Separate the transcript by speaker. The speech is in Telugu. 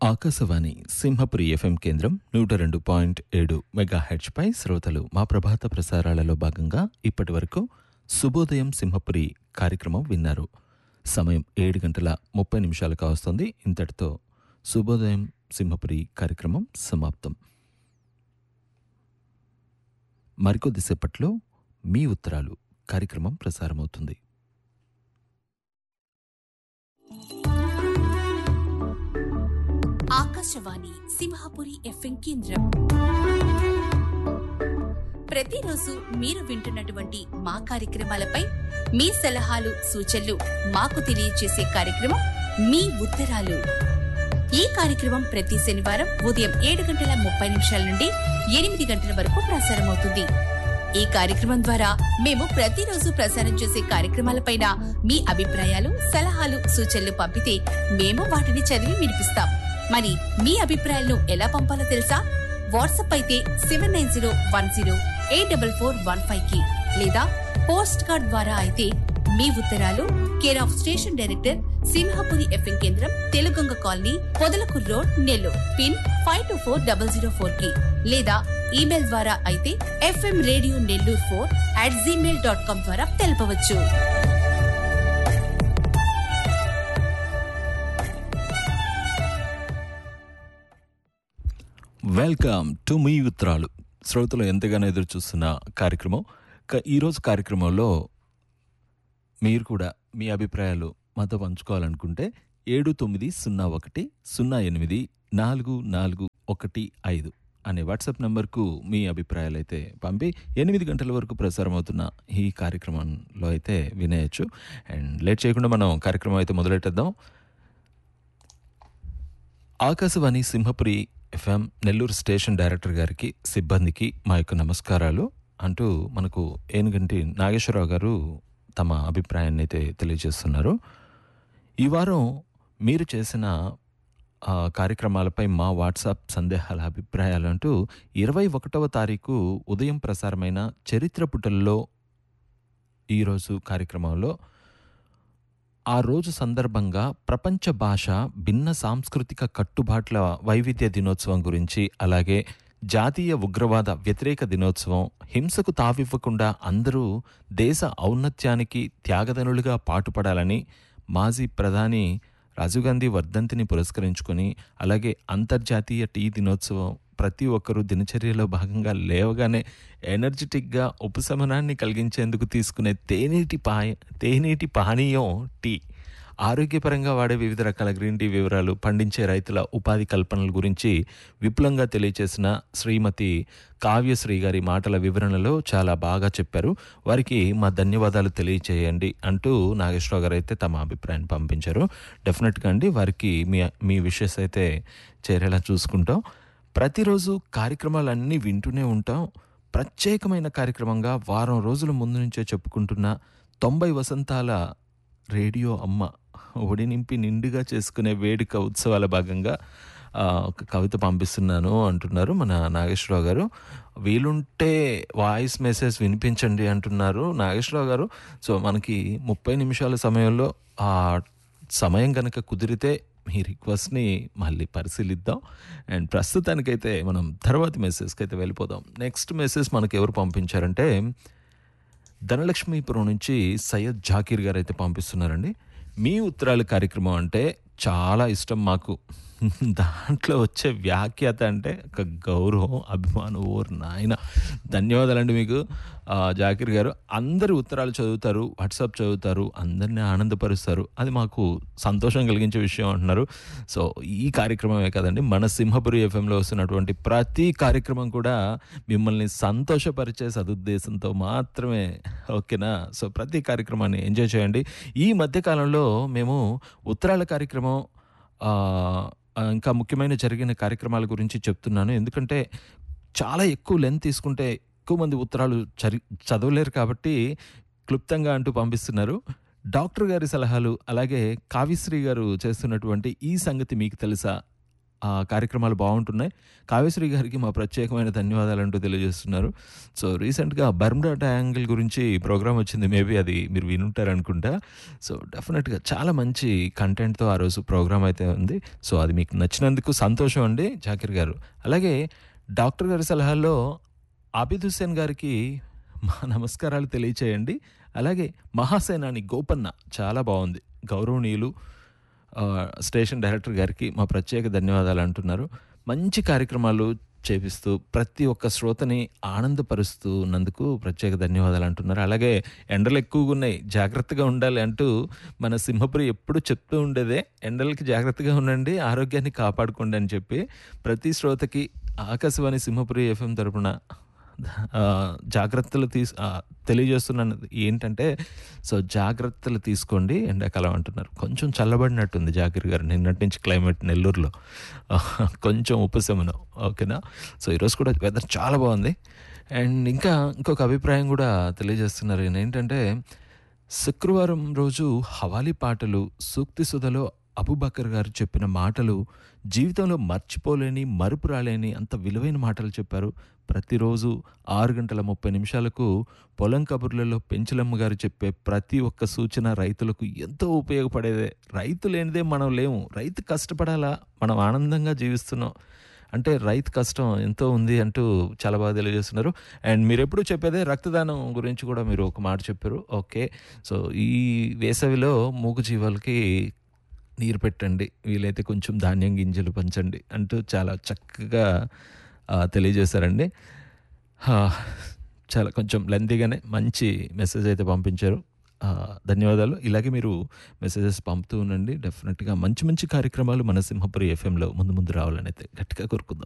Speaker 1: ఆకాశవాణి సింహపురి ఎఫ్ఎం కేంద్రం నూట రెండు పాయింట్ ఏడు మెగాహెడ్జ్పై శ్రోతలు మా ప్రభాత ప్రసారాలలో భాగంగా ఇప్పటి వరకు శుభోదయం సింహపురి కార్యక్రమం విన్నారు సమయం ఏడు గంటల ముప్పై నిమిషాలు కావస్తుంది ఇంతటితో శుభోదయం సింహపురి కార్యక్రమం సమాప్తం మరికొద్దిసేపట్లో మీ ఉత్తరాలు కార్యక్రమం ప్రసారమవుతుంది
Speaker 2: ఆకాశవాణి సింహాపురి ఎఫ్ఎం కేంద్రం ప్రతిరోజు మీరు వింటున్నటువంటి మా కార్యక్రమాలపై మీ సలహాలు సూచనలు మాకు తెలియజేసే కార్యక్రమం మీ ఉత్తరాలు ఈ కార్యక్రమం ప్రతి శనివారం ఉదయం ఏడు గంటల ముప్పై నిమిషాల నుండి ఎనిమిది గంటల వరకు ప్రసారమవుతుంది ఈ కార్యక్రమం ద్వారా మేము ప్రతిరోజు ప్రసారం చేసే కార్యక్రమాలపైన మీ అభిప్రాయాలు సలహాలు సూచనలు పంపితే మేము వాటిని చదివి వినిపిస్తాం మరి మీ అభిప్రాయాలను ఎలా పంపాలో తెలుసా వాట్సాప్ అయితే seven nine zero one zero eight double four one five కి లేదా పోస్ట్ కార్డ్ ద్వారా అయితే మీ ఉత్తరాలు care of station director Simhapuri FM కేంద్రం తెలుగొంగ colony Podalakur road Nellore pin five two four double zero four కి లేదా ఈమెయిల్ ద్వారా అయితే FM radio Nellore four at Gmail dot com ద్వారా తెలపవచ్చు
Speaker 1: వెల్కమ్ టు మీ ఉత్తరాలు శ్రోతలు ఎంతగానో ఎదురు చూస్తున్న కార్యక్రమం క- ఈరోజు కార్యక్రమంలో మీరు కూడా మీ అభిప్రాయాలు మాతో పంచుకోవాలనుకుంటే ఏడు తొమ్మిది సున్నా ఒకటి సున్నా ఎనిమిది నాలుగు నాలుగు ఒకటి ఐదు అనే వాట్సాప్ నంబర్కు మీ అభిప్రాయాలు అయితే పంపి ఎనిమిది గంటల వరకు ప్రసారం అవుతున్న ఈ కార్యక్రమంలో అయితే వినేయచ్చు అండ్ లేట్ చేయకుండా మనం కార్యక్రమం అయితే మొదలెట్టేద్దాం Akashvani Simhapuri FM Nellore station director గారికి సిబ్బందికి మా యొక్క నమస్కారాలు అంటూ మనకు ఏనుగంటి నాగేశ్వరరావు గారు తమ అభిప్రాయాన్ని అయితే తెలియజేస్తున్నారు ఈ వారం మీరు చేసిన ఆ, కార్యక్రమాలపై మా వాట్సాప్ సందేహాల అభిప్రాయాలు అంటూ ఇరవై ఒకటవ తారీఖు ఉదయం ప్రసారమైన చరిత్ర పుటల్లో ఈరోజు కార్యక్రమంలో ఆ రోజు సందర్భంగా ప్రపంచ భాష భిన్న సాంస్కృతిక కట్టుబాట్ల వైవిధ్య దినోత్సవం గురించి అలాగే జాతీయ ఉగ్రవాద వ్యతిరేక దినోత్సవం హింసకు తావివ్వకుండా అందరూ దేశ ఔన్నత్యానికి త్యాగదనులుగా పాటుపడాలని మాజీ ప్రధాని రాజీవ్ గాంధీ వర్ధంతిని పురస్కరించుకొని అలాగే అంతర్జాతీయ టీ దినోత్సవం ప్రతి ఒక్కరూ దినచర్యలో భాగంగా లేవగానే ఎనర్జెటిక్గా ఉపశమనాన్ని కలిగించేందుకు తీసుకునే తేనీటి పాయ తేనీటి పానీయం టీ ఆరోగ్యపరంగా వాడే వివిధ రకాల గ్రీన్ టీ వివరాలు పండించే రైతుల ఉపాధి కల్పనల గురించి విపులంగా తెలియచేసిన శ్రీమతి కావ్యశ్రీ గారి మాటల వివరణలో చాలా బాగా చెప్పారు వారికి మా ధన్యవాదాలు తెలియచేయండి అంటూ నాగేశ్వరరావు గారు అయితే తమ అభిప్రాయాన్ని పంపించారు డెఫినెట్గా అండి వారికి మీ మీ విషెస్ అయితే చేరేలా చూసుకుంటాం ప్రతిరోజు కార్యక్రమాలన్నీ వింటూనే ఉంటాం ప్రత్యేకమైన కార్యక్రమంగా వారం రోజుల ముందు నుంచే చెప్పుకుంటున్న తొంభై వసంతాల రేడియో అమ్మ ఒడి నింపి నిండుగా చేసుకునే వేడుక ఉత్సవాల భాగంగా ఆ, ఒక కవిత పంపిస్తున్నాను అంటున్నారు మన నాగేశ్వరరావు గారు వీలుంటే వాయిస్ మెసేజ్ వినిపించండి అంటున్నారు నాగేశ్వరరావు గారు సో మనకి ముప్పై నిమిషాల సమయంలో ఆ సమయం కనుక కుదిరితే మీ రిక్వెస్ట్ని మళ్ళీ పరిశీలిద్దాం అండ్ ప్రస్తుతానికైతే మనం తర్వాతి మెసేజ్కి అయితే వెళ్ళిపోదాం నెక్స్ట్ మెసేజ్ మనకి ఎవరు పంపించారంటే ధనలక్ష్మీపురం నుంచి సయ్యద్ జాకీర్ గారు అయితే పంపిస్తున్నారండి మీ ఉత్తరాలు కార్యక్రమం అంటే చాలా ఇష్టం మాకు దాంట్లో వచ్చే వ్యాఖ్యాత అంటే ఒక గౌరవం అభిమానం ఓర్ నాయన ధన్యవాదాలండి మీకు ఆ, జాకీర్ గారు అందరు ఉత్తరాలు చదువుతారు వాట్సాప్ చదువుతారు అందరినీ ఆనందపరుస్తారు అది మాకు సంతోషం కలిగించే విషయం అంటున్నారు సో ఈ కార్యక్రమమే కదండి మన సింహపురి ఎఫ్ఎంలో వస్తున్నటువంటి ప్రతి కార్యక్రమం కూడా మిమ్మల్ని సంతోషపరిచే సదుద్దేశంతో మాత్రమే ఓకేనా సో ప్రతి కార్యక్రమాన్ని ఎంజాయ్ చేయండి ఈ మధ్యకాలంలో మేము ఉత్తరాల కార్యక్రమం ఆ, ఆ, ఇంకా ముఖ్యమైన జరిగిన కార్యక్రమాల గురించి చెప్తున్నాను ఎందుకంటే చాలా ఎక్కువ లెంత్ తీసుకుంటే ఎక్కువ మంది ఉత్తరాలు చరి చదవలేరు కాబట్టి క్లుప్తంగా అంటూ పంపిస్తున్నారు డాక్టర్ గారి సలహాలు అలాగే కావ్యశ్రీ గారు చేస్తున్నటువంటి ఈ సంగతి మీకు తెలుసా ఆ కార్యక్రమాలు బాగుంటున్నాయి కావ్యశ్రీ గారికి మా ప్రత్యేకమైన ధన్యవాదాలు అంటూ తెలియజేస్తున్నారు సో రీసెంట్గా బర్ముడా ట్రయాంగిల్ గురించి ప్రోగ్రామ్ వచ్చింది మేబీ అది మీరు వినుంటారు అనుకుంటా సో డెఫినెట్గా చాలా మంచి కంటెంట్తో ఆ రోజు ప్రోగ్రామ్ అయితే ఉంది సో అది మీకు నచ్చినందుకు సంతోషం అండి జాకిర్ గారు అలాగే డాక్టర్ గారి సలహాల్లో ఆబిద్ హుస్సేన్ గారికి మా నమస్కారాలు తెలియచేయండి అలాగే మహాసేనాని గోపన్న చాలా బాగుంది గౌరవనీయులు ఆ, స్టేషన్ డైరెక్టర్ గారికి మా ప్రత్యేక ధన్యవాదాలు అంటున్నారు మంచి కార్యక్రమాలు చేపిస్తూ ప్రతి ఒక్క శ్రోతని ఆనందపరుస్తూ ఉన్నందుకు ప్రత్యేక ధన్యవాదాలు అంటున్నారు అలాగే ఎండలు ఎక్కువగా ఉన్నాయి జాగ్రత్తగా ఉండాలి అంటూ మన సింహపురి ఎప్పుడు చెప్తూ ఉండేదే ఎండలకి జాగ్రత్తగా ఉండండి ఆరోగ్యాన్ని కాపాడుకోండి అని చెప్పి ప్రతి శ్రోతకి ఆకాశవాణి సింహపురి ఎఫ్ఎం తరపున ఆ, జాగ్రత్తలు తీసు ఆ, తెలియజేస్తున్నాను ఏంటంటే సో జాగ్రత్తలు తీసుకోండి ఎండాకాలం అంటున్నారు కొంచెం చల్లబడినట్టుంది జాకిర్ గారు నిన్నటి నుంచి క్లైమేట్ నెల్లూరులో ఆ, కొంచెం ఉపశమనం ఓకేనా సో ఈరోజు కూడా వెదర్ చాలా బాగుంది అండ్ ఇంకా ఇంకొక అభిప్రాయం కూడా తెలియజేస్తున్నారు ఈయన ఏంటంటే శుక్రవారం రోజు హవాలీ పాటలు సూక్తి సుధలో అబుబకర్ గారు చెప్పిన మాటలు జీవితంలో మర్చిపోలేని మరుపు రాలేని అంత విలువైన మాటలు చెప్పారు ప్రతిరోజు ఆరు గంటల ముప్పై నిమిషాలకు పొలం కబుర్లలో పెంచలమ్మ గారు చెప్పే ప్రతి ఒక్క సూచన రైతులకు ఎంతో ఉపయోగపడేదే రైతు లేనిదే మనం లేము రైతు కష్టపడాలా మనం ఆనందంగా జీవిస్తున్నాం అంటే రైతు కష్టం ఎంతో ఉంది అంటూ చాలా బాగా తెలియజేస్తున్నారు అండ్ మీరు ఎప్పుడు చెప్పేదే రక్తదానం గురించి కూడా మీరు ఒక మాట చెప్పారు ఓకే సో ఈ వేసవిలో మూగ జీవాలకి నీరు పెట్టండి వీలైతే కొంచెం ధాన్యం గింజలు పంచండి అంటూ చాలా చక్కగా ఆ, తెలియజేశారండి ఆ, చాలా కొంచెం లెంతీగానే మంచి మెసేజ్ అయితే పంపించారు ఆ, ధన్యవాదాలు ఇలాగే మీరు మెసేజెస్ పంపుతూ ఉండండి డెఫినెట్గా మంచి మంచి కార్యక్రమాలు మన సింహపురి ఎఫ్ఎంలో ముందు ముందు రావాలని అయితే గట్టిగా కోరుకుందాం